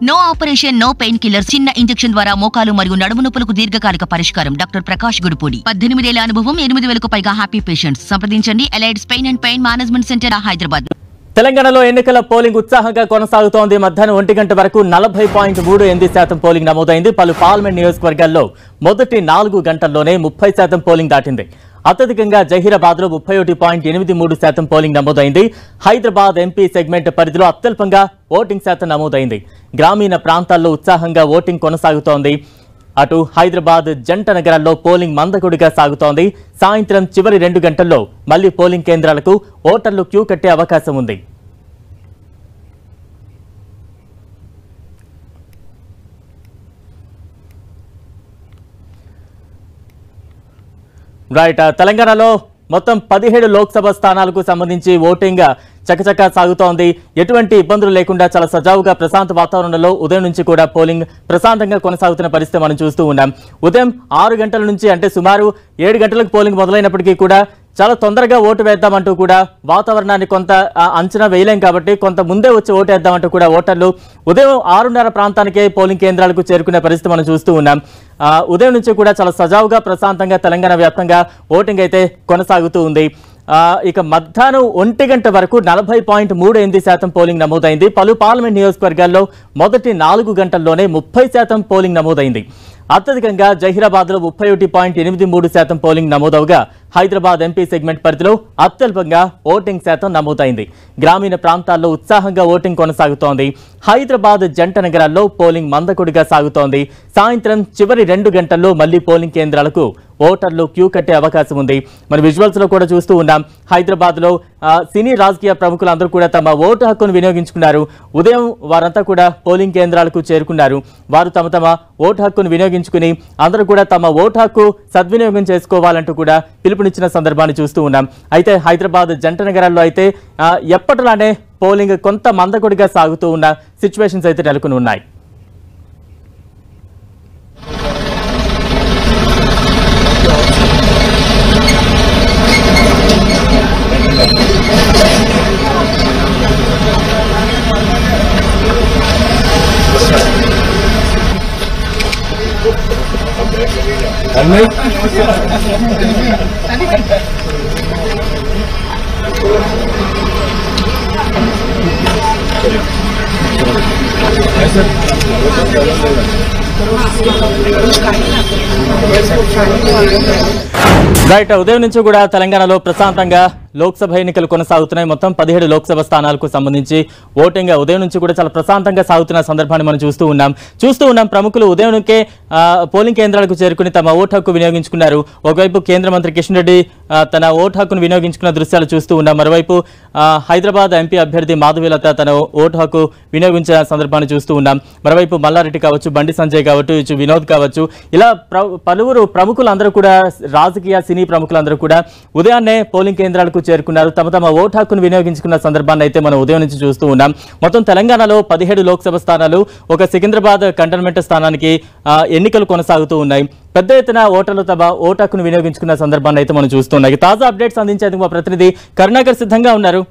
No operation no painkiller చిన్న injection ద్వారా మోకాలు మరియు నడుము నొప్పులకు దీర్ఘకాలిక పరిష్కారం డాక్టర్ ప్రకాష్ గుడిపూడి పద్దెనిమిదేళ్ల అనుభవం ఎనిమిది వేలకు పైగా హ్యాపీ పేషెంట్స్ సంప్రదించండి ఎలైడ్స్ pain and pain management centre Hyderabad తెలంగాణలో ఎన్నికల పోలింగ్ ఉత్సాహంగా కొనసాగుతోంది మధ్యాహ్నం ఒంటి గంట వరకు నలభై పాయింట్ మూడు ఎనిమిది శాతం పోలింగ్ నమోదైంది పలు పార్లమెంట్ నియోజకవర్గాల్లో మొదటి నాలుగు గంటల్లోనే ముప్పై శాతం పోలింగ్ దాటింది అత్యధికంగా జహీరాబాద్ లో ముప్పై ఒకటి పాయింట్ ఎనిమిది మూడు శాతం పోలింగ్ నమోదైంది హైదరాబాద్ ఎంపీ సెగ్మెంట్ పరిధిలో అత్యల్పంగా ఓటింగ్ శాతం నమోదైంది గ్రామీణ ప్రాంతాల్లో ఉత్సాహంగా ఓటింగ్ కొనసాగుతోంది అటు హైదరాబాద్ జంట నగరాల్లో పోలింగ్ మందకొడిగా సాగుతోంది సాయంత్రం చివరి రెండు గంటల్లో మళ్లీ పోలింగ్ కేంద్రాలకు ఓటర్లు క్యూ కట్టే అవకాశం ఉంది రైట్ ఆ, తెలంగాణలో మొత్తం పదిహేడు లోక్సభ స్థానాలకు సంబంధించి ఓటింగ్ చకచకా సాగుతోంది ఎటువంటి ఇబ్బందులు లేకుండా చాలా సజావుగా ప్రశాంత వాతావరణంలో ఉదయం నుంచి కూడా పోలింగ్ ప్రశాంతంగా కొనసాగుతున్న పరిస్థితి మనం చూస్తూ ఉన్నాం ఉదయం ఆరు గంటల నుంచి అంటే సుమారు ఏడు గంటలకు పోలింగ్ మొదలైనప్పటికీ కూడా చాలా తొందరగా ఓటు వేద్దామంటూ కూడా వాతావరణాన్ని కొంత ఆ, అంచనా వేయలేం కాబట్టి కొంత ముందే వచ్చి ఓటు వేద్దామంటూ కూడా ఓటర్లు ఉదయం ఆరున్నర ప్రాంతానికే పోలింగ్ కేంద్రాలకు చేరుకునే పరిస్థితి మనం చూస్తూ ఉన్నాం ఆ, ఉదయం నుంచి కూడా చాలా సజావుగా ప్రశాంతంగా తెలంగాణ వ్యాప్తంగా ఓటింగ్ అయితే కొనసాగుతూ ఉంది ఆ, ఇక మధ్యాహ్నం ఒంటి గంట వరకు నలభై పాయింట్ మూడు ఎనిమిది శాతం పోలింగ్ నమోదైంది పలు పార్లమెంట్ నియోజకవర్గాల్లో మొదటి నాలుగు గంటల్లోనే ముప్పై శాతం పోలింగ్ నమోదైంది అత్యధికంగా జహీరాబాద్లో ముప్పై ఒకటి పాయింట్ ఎనిమిది మూడు శాతం పోలింగ్ నమోదవగా హైదరాబాద్ ఎంపీ సెగ్మెంట్ పరిధిలో అత్యల్పంగా ఓటింగ్ శాతం నమోదైంది గ్రామీణ ప్రాంతాల్లో ఉత్సాహంగా ఓటింగ్ కొనసాగుతోంది హైదరాబాద్ జంట నగరాల్లో పోలింగ్ మందకొడిగా సాగుతోంది సాయంత్రం చివరి రెండు గంటల్లో మళ్లీ పోలింగ్ కేంద్రాలకు ఓటర్లు క్యూ కట్టే అవకాశం ఉంది మరి విజువల్స్ లో కూడా చూస్తూ ఉన్నాం హైదరాబాద్ లో ఆ, సినీ రాజకీయ ప్రముఖులందరూ కూడా తమ ఓటు హక్కును వినియోగించుకున్నారు ఉదయం వారంతా కూడా పోలింగ్ కేంద్రాలకు చేరుకున్నారు వారు తమ తమ ఓటు హక్కును వినియోగించుకుని అందరూ కూడా తమ ఓటు హక్కు సద్వినియోగం చేసుకోవాలంటూ కూడా పిలుపునిచ్చిన సందర్భాన్ని చూస్తూ ఉన్నాం అయితే హైదరాబాద్ జంట నగరాల్లో అయితే ఆ, ఎప్పటిలానే పోలింగ్ కొంత మందకొడిగా సాగుతూ ఉన్న సిచ్యువేషన్స్ అయితే నెలకొని ఉన్నాయి రైట్ ఉదయం నుంచి కూడా తెలంగాణలో ప్రశాంతంగా లోక్సభ ఎన్నికలు కొనసాగుతున్నాయి మొత్తం పదిహేడు లోక్సభ స్థానాలకు సంబంధించి ఓటింగ్ ఉదయం నుంచి కూడా చాలా ప్రశాంతంగా సాగుతున్న సందర్భాన్ని మనం చూస్తూ ఉన్నాం చూస్తూ ఉన్నాం ప్రముఖులు ఉదయంకే ఆ, పోలింగ్ కేంద్రాలకు చేరుకుని తమ ఓటు హక్కు వినియోగించుకున్నారు ఒకవైపు కేంద్ర మంత్రి కిషన్ రెడ్డి ఆ, తన ఓటు హక్కును వినియోగించుకున్న దృశ్యాలు చూస్తూ ఉన్నాం మరోవైపు ఆ, హైదరాబాద్ ఎంపీ అభ్యర్థి మాధవీలత తన ఓటు హక్కు వినియోగించిన సందర్భాన్ని చూస్తూ ఉన్నాం మరోవైపు మల్లారెడ్డి కావచ్చు బండి సంజయ్ కావచ్చు ఇటు వినోద్ కావచ్చు ఇలా ప్ర- పలువురు ప్రముఖులందరూ కూడా రాజకీయ సినీ ప్రముఖులందరూ కూడా ఉదయాన్నే పోలింగ్ కేంద్రాలకు చేరుకున్నారు తమ తమ ఓటు హక్కును వినియోగించుకున్న సందర్భాన్ని అయితే మనం ఉదయం నుంచి చూస్తూ ఉన్నాం మొత్తం తెలంగాణలో పదిహేడు లోక్సభ స్థానాలు ఒక సికింద్రాబాద్ కంటోన్మెంట్ స్థానానికి ఆ, ఎన్నికలు కొనసాగుతూ ఉన్నాయి పెద్ద ఎత్తున ఓటర్లు తమ ఓటు హక్కును వినియోగించుకున్న సందర్భాన్ని అయితే మనం చూస్తున్నాం ఇక తాజా అప్డేట్స్ అందించేందుకు మా ప్రతినిధి కరుణాకర్ సిద్ధంగా ఉన్నారు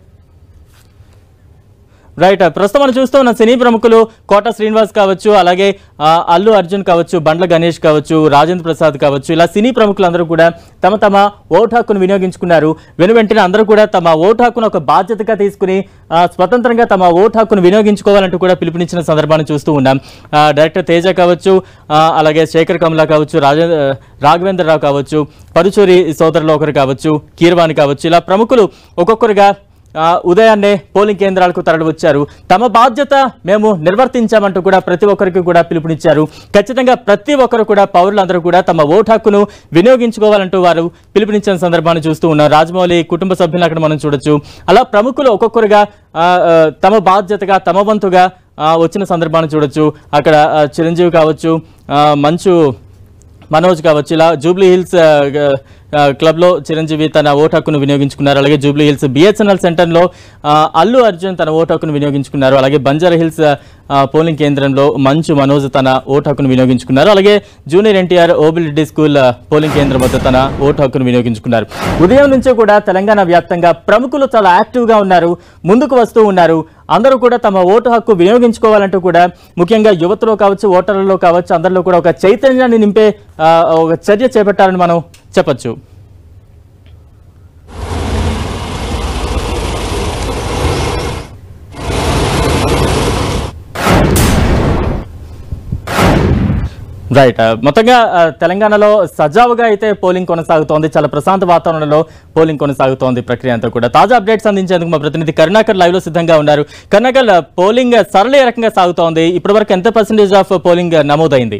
రైట్ ప్రస్తుతం మనం చూస్తూ ఉన్న సినీ ప్రముఖులు కోట శ్రీనివాస్ కావచ్చు అలాగే ఆ, అల్లు అర్జున్ కావచ్చు బండ్ల గణేష్ కావచ్చు రాజేంద్ర ప్రసాద్ కావచ్చు ఇలా సినీ ప్రముఖులందరూ కూడా తమ తమ ఓటు హక్కును వినియోగించుకున్నారు వెను వెంటనే అందరూ కూడా తమ ఓటు హక్కును ఒక బాధ్యతగా తీసుకుని ఆ, స్వతంత్రంగా తమ ఓటు హక్కును వినియోగించుకోవాలంటూ కూడా పిలుపునిచ్చిన సందర్భాన్ని చూస్తూ ఉన్నాం ఆ, డైరెక్టర్ తేజ కావచ్చు ఆ, అలాగే శేఖర్ కమలా కావచ్చు రాజే రాఘవేంద్ర రావు కావచ్చు పరుచూరి సోదరులు ఒకరు కావచ్చు కీర్వాణి కావచ్చు ఇలా ప్రముఖులు ఒక్కొక్కరుగా ఆ, ఉదయాన్నే పోలింగ్ కేంద్రాలకు తరలి వచ్చారు తమ బాధ్యత మేము నిర్వర్తించామంటూ కూడా ప్రతి ఒక్కరికి కూడా పిలుపునిచ్చారు ఖచ్చితంగా ప్రతి ఒక్కరు కూడా పౌరులందరూ కూడా తమ ఓటు హక్కును వినియోగించుకోవాలంటూ వారు పిలుపునిచ్చిన సందర్భాన్ని చూస్తూ ఉన్నాం రాజమౌళి కుటుంబ సభ్యులను అక్కడ మనం చూడొచ్చు అలా ప్రముఖులు ఒక్కొక్కరుగా ఆ, ఆ, తమ బాధ్యతగా తమ వంతుగా ఆ, వచ్చిన సందర్భాన్ని చూడొచ్చు అక్కడ ఆ, చిరంజీవి కావచ్చు ఆ, మంచు మనోజ్ కావచ్చు ఇలా జూబ్లీ హిల్స్ ఆ, గ- ఆ, క్లబ్లో చిరంజీవి తన ఓటు హక్కును వినియోగించుకున్నారు అలాగే జూబ్లీ హిల్స్ బిఎస్ఎన్ఎల్ సెంటర్లో ఆ, అల్లు అర్జున్ తన ఓటు హక్కును వినియోగించుకున్నారు అలాగే బంజారా హిల్స్ ఆ, పోలింగ్ కేంద్రంలో మంచు మనోజ్ తన ఓటు హక్కును వినియోగించుకున్నారు అలాగే జూనియర్ ఎన్టీఆర్ ఓబిలిటీ స్కూల్ ఆ, పోలింగ్ కేంద్రం వద్ద తన ఓటు హక్కును వినియోగించుకున్నారు ఉదయం నుంచే కూడా తెలంగాణ వ్యాప్తంగా ప్రముఖులు చాలా యాక్టివ్గా ఉన్నారు ముందుకు వస్తూ ఉన్నారు అందరూ కూడా తమ ఓటు హక్కు వినియోగించుకోవాలంటూ కూడా ముఖ్యంగా యువతలో కావచ్చు ఓటర్లలో కావచ్చు అందరిలో కూడా ఒక చైతన్యాన్ని నింపే ఆ, ఒక చర్య చేపట్టాలని మనం చెప్పొచ్చు రైట్ ఆ, మొత్తంగా ఆ, తెలంగాణలో సజావుగా అయితే పోలింగ్ కొనసాగుతోంది చాలా ప్రశాంత వాతావరణంలో పోలింగ్ కొనసాగుతోంది ప్రక్రియ అంతా కూడా తాజా అప్డేట్స్ అందించేందుకు మా ప్రతినిధి కరుణాకర్ లైవ్ లో సిద్ధంగా ఉన్నారు కరుణాకర్ ఆ, పోలింగ్ సరళ ఏ రకంగా సాగుతోంది ఇప్పటివరకు ఎంత పర్సెంటేజ్ ఆఫ్ పోలింగ్ నమోదైంది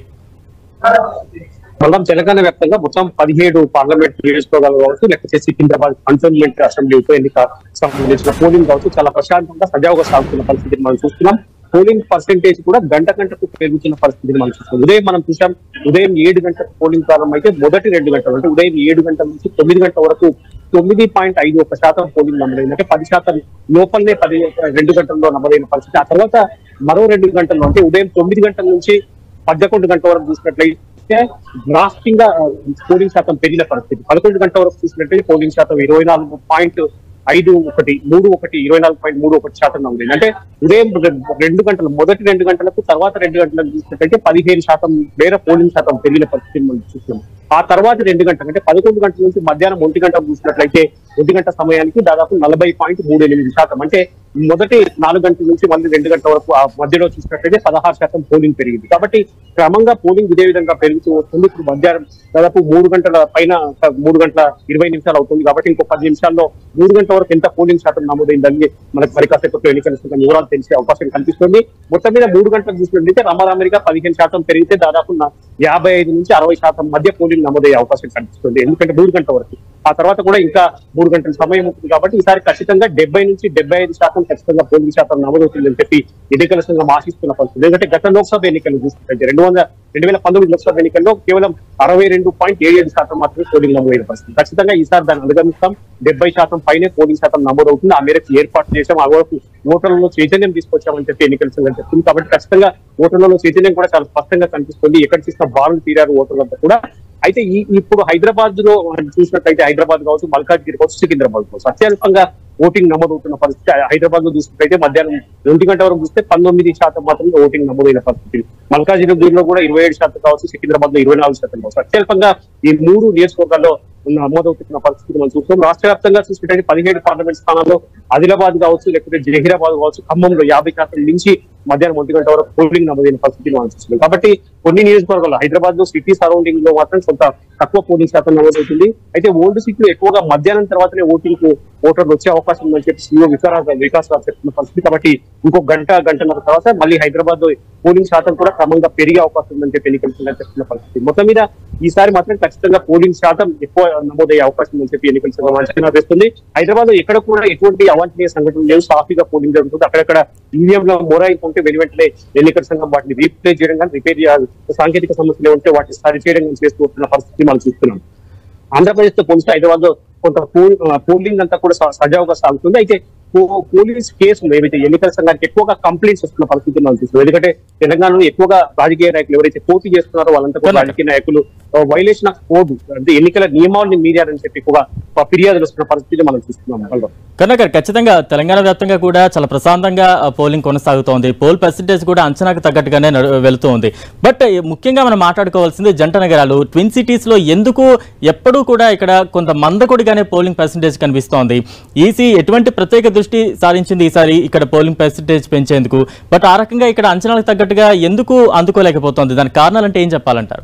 మొత్తం తెలంగాణ వ్యాప్తంగా మొత్తం పదిహేడు పార్లమెంట్ నియోజకవర్గాలు కావచ్చు లేకపోతే సికింద్రాబాద్ కంటోన్మెంట్ అసెంబ్లీ ఉప ఎన్నిక సంబంధించిన పోలింగ్ కావచ్చు చాలా ప్రశాంతంగా సజావుగా సాగుతున్న పరిస్థితిని మనం చూస్తున్నాం పోలింగ్ పర్సెంటేజ్ కూడా గంట గంటకు పెరుగుతున్న పరిస్థితిని మనం చూస్తున్నాం ఉదయం మనం చూసాం ఉదయం ఏడు గంటలకు పోలింగ్ ప్రారంభం అయితే మొదటి రెండు గంటలు అంటే ఉదయం ఏడు గంటల నుంచి తొమ్మిది గంటల వరకు తొమ్మిది పాయింట్ ఐదు ఒక శాతం పోలింగ్ నమోదైంది అంటే పది శాతం లోపలనే పది రెండు గంటల్లో నమోదైన పరిస్థితి ఆ తర్వాత మరో రెండు గంటల్లో అంటే ఉదయం తొమ్మిది గంటల నుంచి పదకొండు గంటల వరకు చూసినట్లయితే డ్రాఫ్టింగ్ గా ఆ, పోలింగ్ శాతం పెరిగిన పరిస్థితి పదకొండు గంటల వరకు చూసినట్లయితే పోలింగ్ శాతం ఇరవై నాలుగు పాయింట్ ఐదు ఒకటి మూడు ఒకటి ఇరవై నాలుగు పాయింట్ మూడు ఒకటి శాతం ఉంది అంటే ఉదయం రె- రెండు గంటలు మొదటి రెండు గంటలకు తర్వాత రెండు గంటలకు చూసినట్లయితే పదిహేను శాతం మేర పోలింగ్ శాతం పెరిగిన పరిస్థితిని మనం చూస్తున్నాం ఆ తర్వాత రెండు గంటలు అంటే పదకొండు గంటల నుంచి మధ్యాహ్నం ఒంటి గంట చూసినట్లయితే ఒంటి గంట సమయానికి దాదాపు నలభై పాయింట్ మూడు ఎనిమిది శాతం అంటే మొదటి నాలుగు గంటల నుంచి మళ్ళీ రెండు గంటల వరకు ఆ మధ్యలో చూసినట్లయితే పదహారు శాతం పోలింగ్ పెరిగింది కాబట్టి క్రమంగా పోలింగ్ ఇదే విధంగా పెరుగుతూ వస్తుంది ఇప్పుడు మధ్యాహ్నం దాదాపు మూడు గంటల పైన ఒక మూడు గంటల ఇరవై నిమిషాలు అవుతుంది కాబట్టి ఇంకో పది నిమిషాల్లో మూడు గంటల వరకు ఎంత పోలింగ్ శాతం నమోదైందని మనకు మరి కాసేపట్లో ఎన్నికల సంఘం వివరాలు తెలిసే అవకాశం కనిపిస్తుంది మొత్తం మీద మూడు గంటలకు చూసినట్లయితే రమారామరిగా పదిహేను శాతం పెరిగితే దాదాపు నా- యాభై ఐదు నుంచి అరవై శాతం మధ్య పోలింగ్ నమోదయ్యే అవకాశం కనిపిస్తుంది ఎందుకంటే మూడు గంటల వరకు ఆ తర్వాత కూడా ఇంకా మూడు గంటల సమయం ఉంటుంది కాబట్టి ఈసారి ఖచ్చితంగా డెబ్బై నుంచి డెబ్బై ఐదు శాతం ఖచ్చితంగా పోలింగ్ శాతం నమోదవుతుందని చెప్పి ఎన్నికల సంఘం ఆశిస్తున్న పరిస్థితి ఎందుకంటే గత లోక్సభ ఎన్నికలు చూసుకుంటే రెండు వందల రెండు వేల పంతొమ్మిది లోక్సభ ఎన్నికల్లో కేవలం అరవై రెండు పాయింట్ ఏడు ఏడు శాతం మాత్రమే పోలింగ్ నమోదైన పరిస్థితి ఖచ్చితంగా ఈసారి దాన్ని అధిగమిస్తాం డెబ్బై శాతం పైనే పోలింగ్ శాతం నమోదవుతుంది ఆ మేరకు ఏర్పాటు చేశాం ఆ వరకు ఓటర్లలో చైతన్యం తీసుకొచ్చామని చెప్పి ఎన్నికల సంఘం చెప్తుంది కాబట్టి ఖచ్చితంగా ఓటర్లలో చైతన్యం కూడా చాలా స్పష్టంగా కనిపిస్తుంది ఎక్కడ చూసిన బారులు తీరారు ఓటర్లంతా కూడా అయితే ఈ ఇప్పుడు హైదరాబాద్ లో మనం చూసినట్లయితే హైదరాబాద్ కావచ్చు మల్కాజ్గిరి కావచ్చు సికింద్రాబాద్ కావచ్చు అత్యల్పంగా ఓటింగ్ నమోదవుతున్న పరిస్థితి హైదరాబాద్ లో చూసినట్లయితే మధ్యాహ్నం రెండు గంటల వరకు చూస్తే పంతొమ్మిది శాతం మాత్రమే ఓటింగ్ నమోదైన పరిస్థితి మల్కాజ్గిరిలో కూడా ఇరవై ఏడు శాతం కావచ్చు సికింద్రాబాద్ లో ఇరవై నాలుగు శాతం కావచ్చు అత్యల్పంగా ఈ మూడు నియోజకవర్గాల్లో నమోదవుతున్న పరిస్థితి మనం చూస్తాం రాష్ట్ర వ్యాప్తంగా చూసుకుంటే పదిహేడు పార్లమెంట్ స్థానాల్లో ఆదిలాబాద్ కావచ్చు లేకపోతే జహీరాబాద్ కావచ్చు ఖమ్మంలో యాభై శాతం నుంచి మధ్యాహ్నం ఒంటి గంట వరకు పోలింగ్ నమోదైన పరిస్థితి మనం చూస్తున్నాం కాబట్టి కొన్ని నియోజకవర్గాలు హైదరాబాద్ లో సిటీ సరౌండింగ్ లో మాత్రం కొంత తక్కువ పోలింగ్ శాతం నమోదవుతుంది అయితే ఓల్డ్ సీట్లు ఎక్కువగా మధ్యాహ్నం తర్వాతనే ఓటింగ్ కు ఓటర్లు వచ్చే అవకాశం ఉందని చెప్పి సీఓ వికాస్ వికాస్ రావు చెప్తున్న పరిస్థితి కాబట్టి ఇంకో గంట గంటన్నర తర్వాత మళ్ళీ హైదరాబాద్ లో పోలింగ్ శాతం కూడా క్రమంగా పెరిగే అవకాశం ఉందని చెప్పి ఎన్నికల సంఘం చెప్తున్న పరిస్థితి మొత్తం మీద ఈసారి మాత్రం ఖచ్చితంగా పోలింగ్ శాతం ఎక్కువ నమోదయ్యే అవకాశం ఉందని చెప్పి ఎన్నికల సంఘం అంచనా వేస్తుంది హైదరాబాద్ లో ఎక్కడ కూడా ఎటువంటి అవాంఛనీయ సంఘటనలు లేవు సాఫీగా పోలింగ్ జరుగుతుంది అక్కడక్కడ ఈవీఎం లో మొరాయింపు ఉంటే వెను వెంటనే ఎన్నికల సంఘం వాటిని రీప్లే చేయడం కానీ రిపేర్ చేయాలి సాంకేతిక సమస్యలు ఉంటే వాటిని సరి చేయడం కానీ చేస్తూ వస్తున్న పరిస్థితి మనం చూస్తున్నాం ఆంధ్రప్రదేశ్ తో పోలిస్తే హైదరాబాద్ లో కొంత పోల్- ఆ, పోలింగ్ అంతా కూడా స- సజావుగా సాగుతుంది అయితే పో- పోలీస్ కేసులు ఏవైతే ఎన్నికల సంఘానికి ఎక్కువగా కంప్లైంట్స్ వస్తున్న పరిస్థితి మనం చూస్తున్నాం ఎందుకంటే తెలంగాణలో ఎక్కువగా రాజకీయ నాయకులు ఎవరైతే పోటీ చేస్తున్నారో వాళ్ళంతా కూడా కరెక్ట్. రాజకీయ నాయకులు వైలేషన్ ఆఫ్ కోడ్ అంటే ఎన్నికల నియమావళిని మీరారని చెప్పి ఎక్కువగా ప- ఫిర్యాదులు వస్తున్న పరిస్థితి మనం చూస్తున్నాం బలరాం. కనుక ఖచ్చితంగా తెలంగాణ వ్యాప్తంగా కూడా చాలా ప్రశాంతంగా ఆ, పోలింగ్ కొనసాగుతోంది పోల్ పర్సెంటేజ్ కూడా అంచనాకు తగ్గట్టుగానే నడు- వెళుతూ ఉంది బట్ ఈ ముఖ్యంగా మనం మాట్లాడుకోవాల్సింది జంట నగరాలు ట్విన్ సిటీస్ లో ఎందుకు ఎప్పుడూ కూడా ఇక్కడ కొంత మందకొడిగానే పోలింగ్ పర్సెంటేజ్ కనిపిస్తోంది ఈసీ ఎటువంటి ప్రత్యేక దృష్టి సారించింది ఈసారి ఇక్కడ పోలింగ్ పర్సెంటేజ్ పెంచేందుకు బట్ ఆ రకంగా ఇక్కడ అంచనాలకు తగ్గట్టుగా ఎందుకు అందుకోలేకపోతుంది దానికి కారణాలు అంటే ఏం చెప్పాలంటారు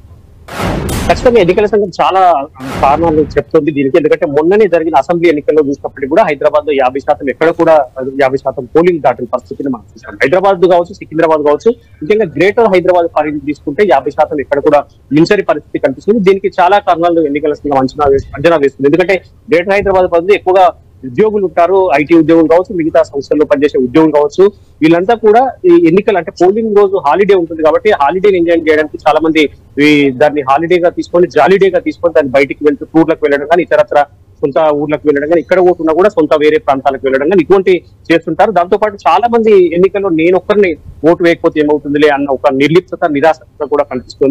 ఖచ్చితంగా ఎన్నికల సంఘం చాలా కారణాలు చెప్తుంది దీనికి ఎందుకంటే మొన్ననే జరిగిన అసెంబ్లీ ఎన్నికల్లో చూసినప్పటికీ కూడా హైదరాబాద్ లో యాభై శాతం ఎక్కడ కూడా యాభై శాతం పోలింగ్ దాటిన పరిస్థితిని మనం చూసాం హైదరాబాద్ కావచ్చు సికింద్రాబాద్ కావచ్చు ముఖ్యంగా గ్రేటర్ హైదరాబాద్ పరిధి తీసుకుంటే యాభై శాతం ఎక్కడ కూడా మించని పరిస్థితి కనిపిస్తుంది దీనికి చాలా కారణాలు ఎన్నికల సంఘం అంచనా వేసి అంచనా వేస్తుంది ఎందుకంటే గ్రేటర్ హైదరాబాద్ పరిధి ఎక్కువగా ఉద్యోగులు ఉంటారు ఐటీ ఉద్యోగులు కావచ్చు మిగతా సంస్థల్లో పనిచేసే ఉద్యోగులు కావచ్చు వీళ్ళంతా కూడా ఈ ఎన్నికలు అంటే పోలింగ్ రోజు హాలిడే ఉంటుంది కాబట్టి హాలిడేని ఎంజాయ్ చేయడానికి చాలా మంది ఈ దాన్ని హాలిడేగా తీసుకొని జాలిడేగా తీసుకొని దాన్ని బయటికి వెళ్తూ టూర్లకు వెళ్ళడం కానీ ఇతరత్ర సొంత ఊర్లకు వెళ్ళడం కానీ ఇక్కడ పోతున్నా కూడా సొంత వేరే ప్రాంతాలకు వెళ్ళడం కానీ ఇటువంటి చేస్తుంటారు దాంతో పాటు చాలా మంది ఎన్నికల్లో నేను ఒక్కరిని ఓటు వేయకపోతే ఏమవుతుందిలే అన్న ఒక నిర్లిప్తత నిరాశత కూడా కనిపిస్తుంది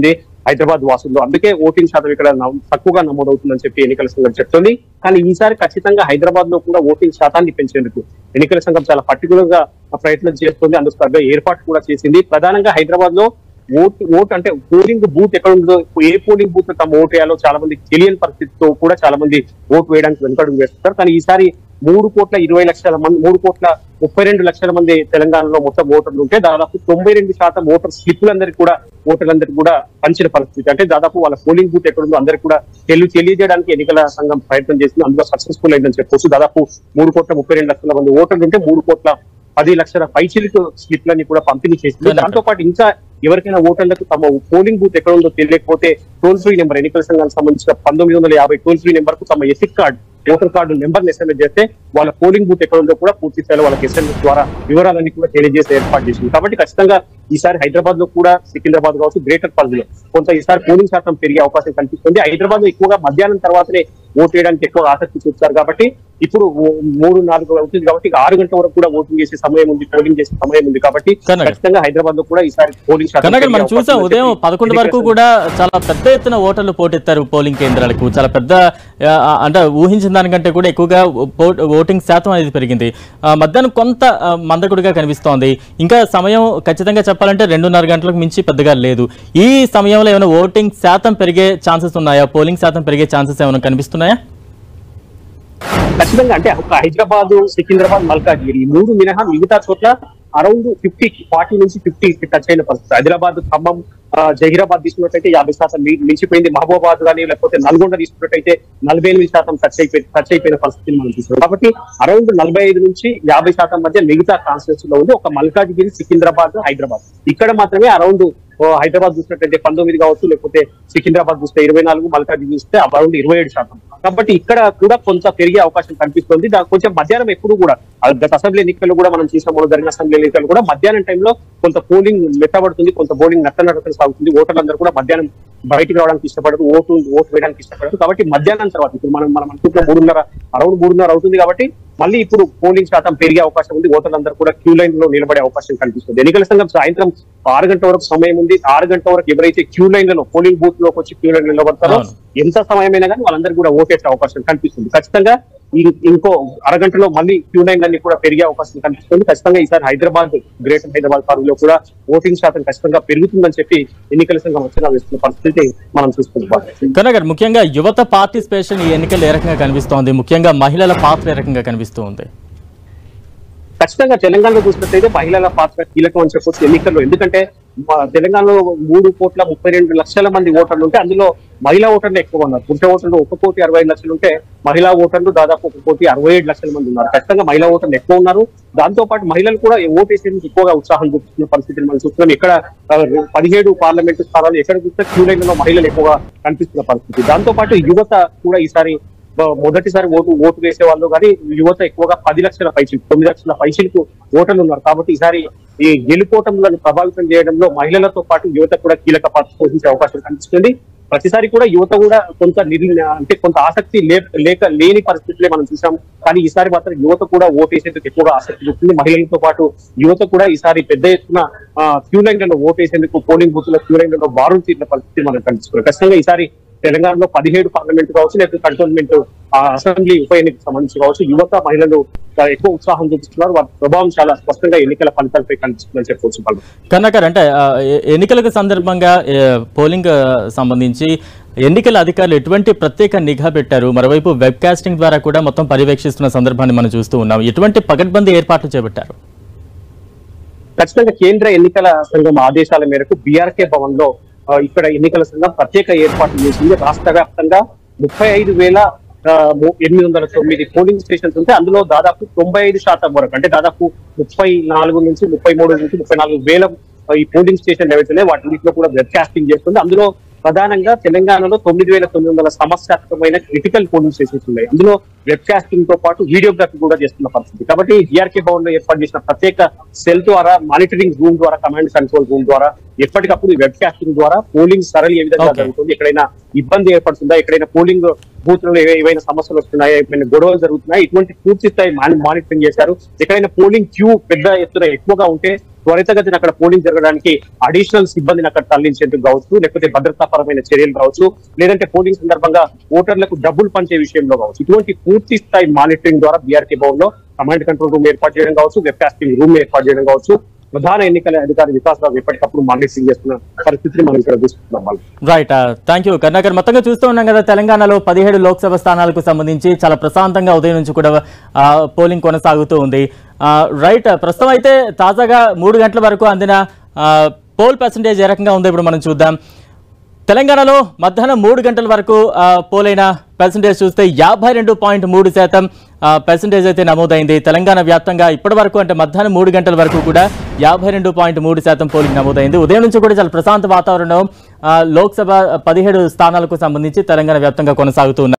హైదరాబాద్ వాసుల్లో అందుకే ఓటింగ్ శాతం ఇక్కడ నమ్- తక్కువగా నమోదవుతుందని చెప్పి ఎన్నికల సంఘం చెప్తుంది కానీ ఈసారి ఖచ్చితంగా హైదరాబాద్ లో కూడా ఓటింగ్ శాతాన్ని పెంచేందుకు ఎన్నికల సంఘం చాలా పర్టికులర్ గా ప్రయత్నం చేస్తుంది అందుకు తగ్గ ఏర్పాటు కూడా చేసింది ప్రధానంగా హైదరాబాద్ లో ఓటు ఓటు అంటే పోలింగ్ బూత్ ఎక్కడ ఉందో ఏ పోలింగ్ బూత్ లో తమ ఓటు వేయాలో చాలా మంది తెలియని పరిస్థితితో కూడా చాలా మంది ఓటు వేయడానికి వెనుకడుగు వేస్తారు కానీ ఈసారి మూడు కోట్ల ఇరవై లక్షల మంది మూడు కోట్ల ముప్పై రెండు లక్షల మంది తెలంగాణలో మొత్తం ఓటర్లు ఉంటే దాదాపు తొంభై రెండు శాతం ఓటర్ స్లిప్లందరికీ కూడా ఓటర్లందరికీ కూడా పంచిన పరిస్థితి అంటే దాదాపు వాళ్ళ పోలింగ్ బూత్ ఎక్కడుందో అందరికీ కూడా తెలి తెలియజేయడానికి ఎన్నికల సంఘం ప్రయత్నం చేసింది అందులో సక్సెస్ఫుల్ అయిందని చెప్పొచ్చు దాదాపు మూడు కోట్ల ముప్పై రెండు లక్షల మంది ఓటర్లు ఉంటే మూడు కోట్ల పది లక్షల పైచిలిక స్లిప్లని కూడా పంపిణీ చేసింది కరెక్ట్. దాంతో పాటు ఇంకా ఎవరికైనా ఓటర్లకు తమ పోలింగ్ బూత్ ఎక్కడ ఉందో తెలియకపోతే టోల్ ఫ్రీ నెంబర్ ఎన్నికల సంఘానికి సంబంధించిన పంతొమ్మిది వందల యాభై టోల్ ఫ్రీ నెంబర్ కు తమ ఎసిక్ card voter card number SMS చేస్తే వాళ్ళ పోలింగ్ బూత్ ఎక్కడ ఉందో కూడా పూర్తి స్థాయిలో వాళ్ళకి ఎస్ఎంఎస్ ద్వారా వివరాలన్నీ కూడా తెలియజేసే ఏర్పాటు చేసింది కాబట్టి ఖచ్చితంగా ఈసారి హైదరాబాద్ లో కూడా సికింద్రాబాద్ కావచ్చు గ్రేటర్ పరిధిలో కొంత ఈసారి పోలింగ్ శాతం పెరిగే అవకాశం కనిపిస్తుంది హైదరాబాద్ లో ఎక్కువగా మధ్యాహ్నం తర్వాతనే ఓటు వేయడానికి ఎక్కువ ఆసక్తి చూపుతారు కాబట్టి ఇప్పుడు ఓ- మూడు నాలుగు అవుతుంది కాబట్టి ఇక ఆరు గంటల వరకు కూడా ఓటింగ్ చేసే సమయం ఉంది పోలింగ్ చేసే సమయం ఉంది కాబట్టి కన్నడ. ఖచ్చితంగా హైదరాబాద్ లో కూడా ఈసారి పోలింగ్ శాతం కనుక పెరిగే మనం అవకాశం చూసాం ఉందని ఉదయం చెప్పి పదకొండు వరకు ఎన్నికల కూడా చాలా పెద్ద ఎత్తున ఓటర్లు పోటెత్తారు పోలింగ్ కేంద్రాలకు చాలా పెద్ద ఆ, అంటే ఊహించిన దానికంటే కూడా ఎక్కువగా ఓ- ఓటింగ్ శాతం అనేది పెరిగింది ఆ, మధ్యాహ్నం కొంత ఆ, మందకొడిగా కనిపిస్తోంది ఇంకా సమయం ఖచ్చితంగా చెప్పాలంటే రెండున్నర గంటలకు మించి పెద్దగా లేదు ఈ సమయంలో ఏమైనా ఓటింగ్ శాతం పెరిగే ఛాన్సెస్ ఉన్నాయా పోలింగ్ శాతం పెరిగే ఛాన్సెస్ ఏమైనా కనిపిస్తున్నాయా ఖచ్చితంగా అంటే ఒక హైదరాబాద్ సికింద్రాబాద్ మల్కాజ్గిరి ఈ మూడు మినహా మిగతా చోట్ల అరౌండ్ ఫిఫ్టీ ఫార్టీ నుంచి ఫిఫ్టీ టచ్ అయిన పరిస్థితి హైదరాబాద్ ఖమ్మం ఆ, జహీరాబాద్ తీసుకున్నట్టయితే యాభై శాతం మీ- మించిపోయింది మహబూబాబాద్ కానీ లేకపోతే నల్గొండ తీసుకున్నట్టయితే నలభై ఎనిమిది శాతం టచ్ అయిపోయి టచ్ అయిపోయిన పరిస్థితిని మనం చూస్తున్నాం కాబట్టి అరౌండ్ నలభై ఐదు నుంచి యాభై శాతం మధ్య మిగతా కాన్స్టిట్యూన్స్ లో ఉంది ఒక మల్కాజ్గిరి సికింద్రాబాద్ హైదరాబాద్ ఇక్కడ మాత్రమే అరౌండ్ హైదరాబాద్ చూసినట్టయితే పంతొమ్మిది కావచ్చు లేకపోతే సికింద్రాబాద్ చూస్తే ఇరవై నాలుగు మల్కాజ్గిరి చూస్తే అరౌండ్ ఇరవై ఏడు శాతం కాబట్టి ఇక్కడ కూడా కొంత పెరిగే అవకాశం కనిపిస్తుంది దాని కొంచెం మధ్యాహ్నం ఎప్పుడు కూడా ఆ గత అసెంబ్లీ ఎన్నికలు కూడా మనం చూసిన మొన్న జరిగిన అసెంబ్లీ ఎన్నికలు కూడా మధ్యాహ్నం టైంలో కొంత పోలింగ్ మెత్తబడుతుంది కొంత పోలింగ్ నట్ట నడకలు సాగుతుంది ఓటర్లందరూ కూడా మధ్యాహ్నం బయటికి రావడానికి ఇష్టపడరు ఓటు ఓటు వేయడానికి ఇష్టపడరు కాబట్టి మధ్యాహ్నం తర్వాత ఇప్పుడు మనం మనం అనుకుంటున్న మూడున్నర అరౌండ్ మూడున్నర అవుతుంది కాబట్టి మళ్ళీ ఇప్పుడు పోలింగ్ శాతం పెరిగే అవకాశం ఉంది ఓటర్లందరూ కూడా క్యూ లైన్ లో నిలబడే అవకాశం కనిపిస్తుంది ఎన్నికల సంఘం సాయంత్రం ఆరు గంటల వరకు సమయం ఉంది ఆరు గంటల వరకు ఎవరైతే క్యూ లైన్ లలో పోలింగ్ బూత్ లోకి వచ్చి క్యూ లైన్ నిలబడతారో అవును. ఎంత సమయమైనా కానీ వాళ్ళందరూ కూడా ఓటేసే అవకాశం కనిపిస్తుంది ఖచ్చితంగా ఇం- ఇంకో అరగంటలో మళ్ళీ క్యూ లైన్ అన్ని కూడా పెరిగే అవకాశం కనిపిస్తుంది ఖచ్చితంగా ఈసారి హైదరాబాద్ గ్రేటర్ హైదరాబాద్ పరిధిలో కూడా ఓటింగ్ శాతం ఖచ్చితంగా పెరుగుతుందని చెప్పి ఎన్నికల సంఘం అంచనా వేస్తున్న పరిస్థితి మనం చూస్తున్నాం కనుక ముఖ్యంగా యువత పార్టిసిపేషన్ ఈ ఎన్నికలు ఏ రకంగా కనిపిస్తోంది ముఖ్యంగా మహిళల పాత్ర ఏ రకంగా కనిపిస్తూ ఉంది ఖచ్చితంగా తెలంగాణలో చూసినట్లయితే మహిళల పాత్ర కీలకం అని చెప్పొచ్చు ఎన్నికల్లో ఎందుకంటే మా తెలంగాణలో మూడు కోట్ల ముప్పై రెండు లక్షల మంది ఓటర్లు ఉంటే అందులో మహిళా ఓటర్లు ఎక్కువ ఉన్నారు పురుష ఓటర్లు ఒక కోటి అరవై ఐదు లక్షలు ఉంటే మహిళా ఓటర్లు దాదాపు ఒక కోటి అరవై ఏడు లక్షల మంది ఉన్నారు ఖచ్చితంగా మహిళా ఓటర్లు ఎక్కువ ఉన్నారు దాంతో పాటు మహిళలు కూడా ఓటేసేందుకు ఎక్కువగా ఉత్సాహం చూపిస్తున్న పరిస్థితిని మనం చూస్తున్నాం ఇక్కడ ఆ, పదిహేడు పార్లమెంటు స్థానాలు ఎక్కడ చూస్తే క్యూ లైన్లలో మహిళలు ఎక్కువగా కనిపిస్తున్న పరిస్థితి దాంతో పాటు యువత కూడా ఈసారి మొ- మొదటిసారి ఓటు ఓటు వేసే వాళ్ళు కానీ యువత ఎక్కువగా పది లక్షల పైచిలకు తొమ్మిది లక్షల పైచిలకు ఓటర్లు ఉన్నారు కాబట్టి ఈసారి ఈ గెలుపోటములను ప్రభావితం చేయడంలో మహిళలతో పాటు యువత కూడా కీలక పాత్ర పోషించే అవకాశం కనిపిస్తుంది ప్రతిసారి కూడా యువత కూడా కొంత నిర్ అంటే కొంత ఆసక్తి లే- లేక లేని పరిస్థితులే మనం చూసాం కానీ ఈసారి మాత్రం యువత కూడా ఓటేసేందుకు ఎక్కువగా ఆసక్తి చూపుతుంది మహిళలతో పాటు యువత కూడా ఈసారి పెద్ద ఎత్తున క్యూ లైన్లలో ఓటేసేందుకు పోలింగ్ బూత్ లో క్యూ లైన్లలో బారులు తీరిన పరిస్థితి మనం కనిపిస్తుంది ఖచ్చితంగా ఈసారి తెలంగాణలో పదిహేడు పార్లమెంట్ కావచ్చు లేకపోతే కంటోన్మెంట్ అసెంబ్లీ ఉప ఎన్నికకు సంబంధించి కావచ్చు యువత మహిళలు చాలా ఎక్కువ ఉత్సాహం చూపిస్తున్నారు వారి ప్రభావం చాలా స్పష్టంగా ఎన్నికల ఫలితాలపై కనిపిస్తుందని చెప్పవచ్చు వాళ్ళు కన్నాకర్ అంటే ఆ, ఎ- ఎన్నికలకు సందర్భంగా ఏ, పోలింగ్ ఆ, సంబంధించి ఎన్నికల అధికారులు ఎటువంటి ప్రత్యేక నిఘా పెట్టారు మరోవైపు వెబ్ కాస్టింగ్ ద్వారా కూడా మొత్తం పర్యవేక్షిస్తున్న సందర్భాన్ని మనం చూస్తూ ఉన్నాం ఎటువంటి పకడ్బందీ ఏర్పాట్లు చేపట్టారు ఖచ్చితంగా కేంద్ర ఎన్నికల సంఘం ఆదేశాల మేరకు బీఆర్కే భవన్ లో ఆ, ఇక్కడ ఎన్నికల సంఘం ప్రత్యేక ఏర్పాట్లు చేసింది రాష్ట్ర వ్యాప్తంగా ముప్పై ఐదు వేల ఆ, ము- ఎనిమిది వందల తొమ్మిది పోలింగ్ స్టేషన్స్ ఉంటే అందులో దాదాపు తొంభై ఐదు శాతం వరకు అంటే దాదాపు ముప్పై నాలుగు నుంచి ముప్పై మూడు నుంచి ముప్పై నాలుగు వేల ఆ, ఈ పోలింగ్ స్టేషన్ ఏవైతున్నాయో వాటిలో కూడా వెబ్ కాస్టింగ్ చేస్తుంది అందులో ప్రధానంగా తెలంగాణలో తొమ్మిది వేల తొమ్మిది వందల సమస్యాత్మకమైన క్రిటికల్ పోలింగ్ స్టేషన్స్ ఉన్నాయి అందులో వెబ్ కాస్టింగ్ తో పాటు వీడియోగ్రఫీ కూడా చేస్తున్న పరిస్థితి కాబట్టి జిఆర్కే భవన్ లో ఏర్పాటు చేసిన ప్రత్యేక సెల్ ద్వారా మానిటరింగ్ రూమ్ ద్వారా కమాండ్ కంట్రోల్ రూమ్ ద్వారా ఎప్పటికప్పుడు వెబ్ కాస్టింగ్ ద్వారా పోలింగ్ సరళి ఏ విధంగా Okay. జరుగుతుంది ఎక్కడైనా ఇబ్బంది ఏర్పడుతుందా ఎక్కడైనా పోలింగ్ బూత్ లో ఏ- ఏవైనా సమస్యలు వస్తున్నాయా ఏమైనా గొడవలు జరుగుతున్నాయా ఇటువంటి పూర్తి స్థాయి మాని- మానిటరింగ్ చేశారు ఎక్కడైనా పోలింగ్ క్యూ పెద్ద ఎత్తున ఎక్కువగా ఉంటే త్వరితగతిన అక్కడ పోలింగ్ జరగడానికి అడిషనల్ సిబ్బందిని అక్కడ తరలించేందుకు కావచ్చు లేకపోతే భద్రతాపరమైన చర్యలు కావచ్చు లేదంటే పోలింగ్ సందర్భంగా ఓటర్లకు డబ్బులు పంచే విషయంలో కావచ్చు ఇటువంటి పూర్తి స్థాయి మానిటరింగ్ ద్వారా బీఆర్కే భవన్ లో కమాండ్ కంట్రోల్ రూమ్ ఏర్పాటు చేయడం కావచ్చు వెబ్ కాస్టింగ్ రూమ్ ఏర్పాటు చేయడం కావచ్చు ప్రధాన ఎన్నికల అధికారి వికాస్ రావు ఎప్పటికప్పుడు మానిటరింగ్ చేస్తున్న పరిస్థితిని మనం ఇక్కడ చూస్తున్నాం వాళ్ళు రైట్ థ్యాంక్ యూ కర్ణాకర్ మొత్తంగా చూస్తూ ఉన్నాం కదా తెలంగాణలో పదిహేడు లోక్సభ స్థానాలకు సంబంధించి చాలా ప్రశాంతంగా ఉదయం నుంచి కూడా ఆ, పోలింగ్ కొనసాగుతూ ఉంది ఆ, రైట్ ప్రస్తుతం అయితే తాజాగా మూడు గంటల వరకు అందిన ఆ, పోల్ పర్సంటేజ్ ఏ రకంగా ఉందో ఇప్పుడు మనం చూద్దాం తెలంగాణలో మధ్యాహ్నం మూడు గంటల వరకు ఆ, పోలైన పర్సంటేజ్ చూస్తే యాభై రెండు పాయింట్ మూడు శాతం ఆ, పర్సంటేజ్ అయితే నమోదైంది తెలంగాణ వ్యాప్తంగా ఇప్పటి వరకు అంటే మధ్యాహ్నం మూడు గంటల వరకు కూడా యాభై రెండు పాయింట్ మూడు శాతం పోలింగ్ నమోదైంది ఉదయం నుంచి కూడా చాలా ప్రశాంత వాతావరణం ఆ, లోక్సభ పదిహేడు స్థానాలకు సంబంధించి తెలంగాణ వ్యాప్తంగా కొనసాగుతూ ఉంది